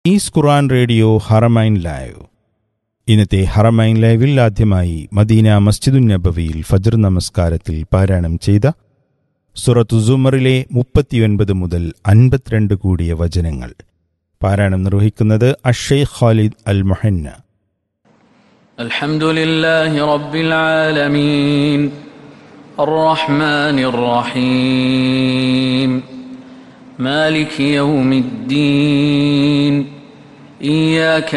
is ഖുറാൻ radio ഹറമൈൻ live ഇന്നത്തെ ഹറമൈൻ ലൈവിൽ ആദ്യമായി മദീന മസ്ജിദുൻ നബവിയിൽ ഫജർ നമസ്കാരത്തിൽ പാരായണം ചെയ്ത സുറത്തു സുമറിലെ മുപ്പത്തിയൊൻപത് മുതൽ അൻപത്തിരണ്ട് കൂടിയ വചനങ്ങൾ പാരായണം നിർവഹിക്കുന്നത് അഷെയ്ഖ് ഖാലിദ് അൽ മൊഹന്ന الحمد لله رب العالمين الرحمن الرحيم مالك يوم الدين إياك